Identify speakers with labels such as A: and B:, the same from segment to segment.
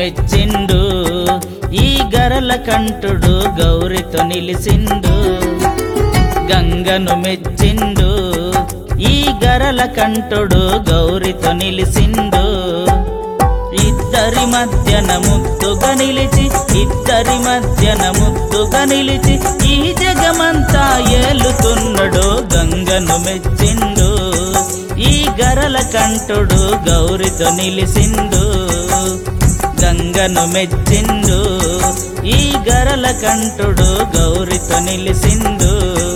A: మెచ్చిండు ఈ గరల కంఠుడు గౌరితో నిలిసిండు గంగను మెచ్చిండు ఈ గరల కంఠుడు గౌరితో నిలిసిండు ఇద్దరి మధ్యన ముద్దుగా నిలిచి ఇద్దరి మధ్యన ముద్దుగా నిలిచి ఈ జగమంతా ఏలుతున్నాడు గంగను మెచ్చిండు ఈ గరల కంఠుడు గౌరితో నిలిసిండు గంగను మెచ్చిండు ఈ గరల కంఠుడు గౌరితో నిలిసిండు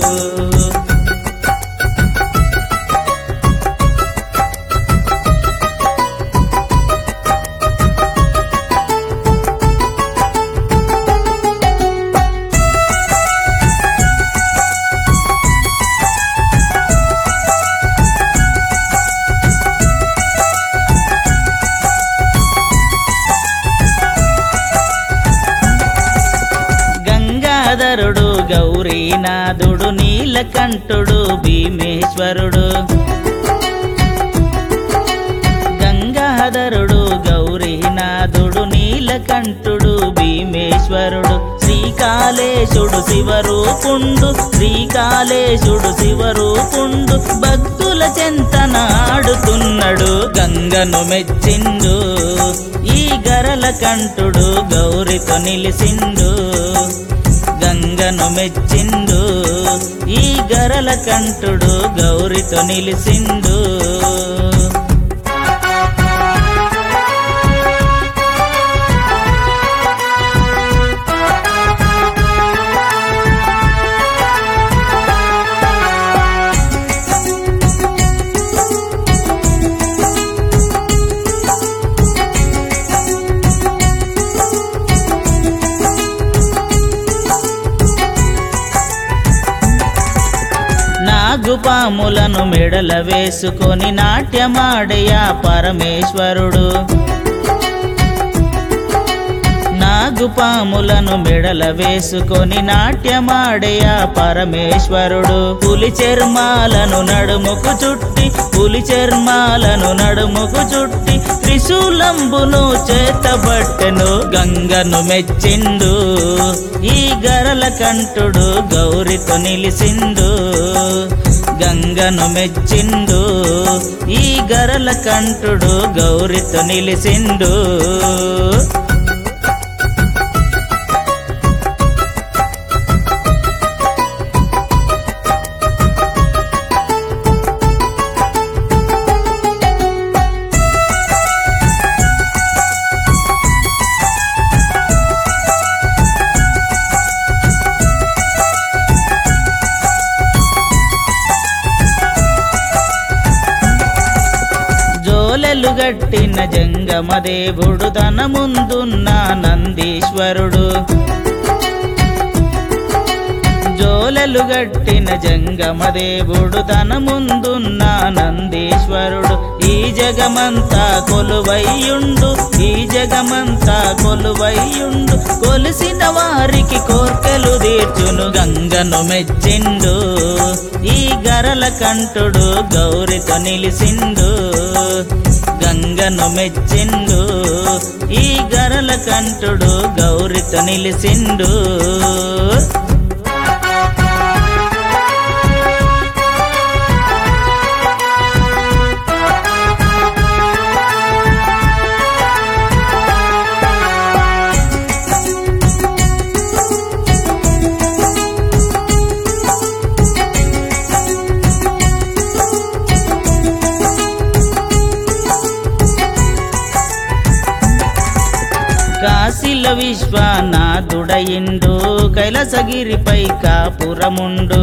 A: గంగాధరుడు గౌరీనాథుడు నీలకంఠుడు భీమేశ్వరుడు గంగాధరుడు గౌరీనాథుడు నీలకంఠుడు భీమేశ్వరుడు శ్రీకాళేశుడు శివరూపుండు శ్రీకాళేశుడు శివరూపుండు భక్తుల చెంతన ఆడుతున్నాడు గంగను మెచ్చిండు ఈ గరల కంఠుడు గౌరితో నిలిసిండు గంగను మెచ్చిండు ఈ గరల కంఠుడు గౌరితో నిలిసిండు నాగుపాములను మెడల వేసుకొని నాట్యమాడయా పరమేశ్వరుడు నాగుపాములను మెడల వేసుకొని నాట్యమాడయా పరమేశ్వరుడు పులి చర్మాలను నడుముకు చుట్టి పులి చర్మాలను నడుముకు చుట్టి త్రిశూలంబును చేతబట్టెను గంగను మెచ్చిండు ఈ గరల కంఠుడు గౌరితో నిలిసిండు గంగను మెచ్చిండు ఈ గరల కంఠుడు గౌరితో నిలిసిండు జోలెలు గట్టిన జంగమదేవుడు తన ముందున్న నందీశ్వరుడు జోలెలు గట్టిన జంగమదేవుడు తన ముందున్న నందీశ్వరుడు ఈ జగమంతా కొలువయ్యుండు ఈ జగమంతా కొలువయ్యుండు కొలిసిన వారికి కోర్కెలు తీర్చును గంగను మెచ్చిండు ఈ గరల కంఠుడు గౌరితో నిలిసిండు గంగను మెచ్చిండు ఈ గరల కంఠుడు గౌరితో నిలిసిండు కాశీల విశ్వనాథుడయిండు కైలాసగిరిపై కాపురముండు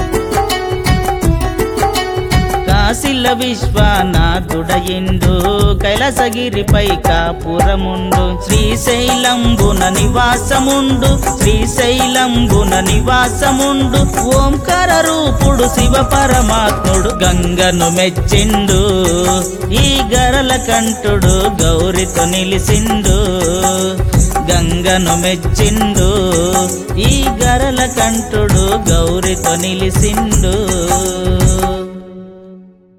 A: కాశీల విశ్వనాథుడయిండు కైలాసగిరిపై కాపురముండు శ్రీశైలంబున నివాసముండు శ్రీశైలంబున నివాసముండు ఓంకార రూపుడు శివ పరమాత్ముడు గంగను మెచ్చిండు ఈ గరల కంఠుడు గౌరితో నిలిసిండు గంగను మెచ్చిండు ఈ గరల కంఠుడు గౌరితో నిలిసిండు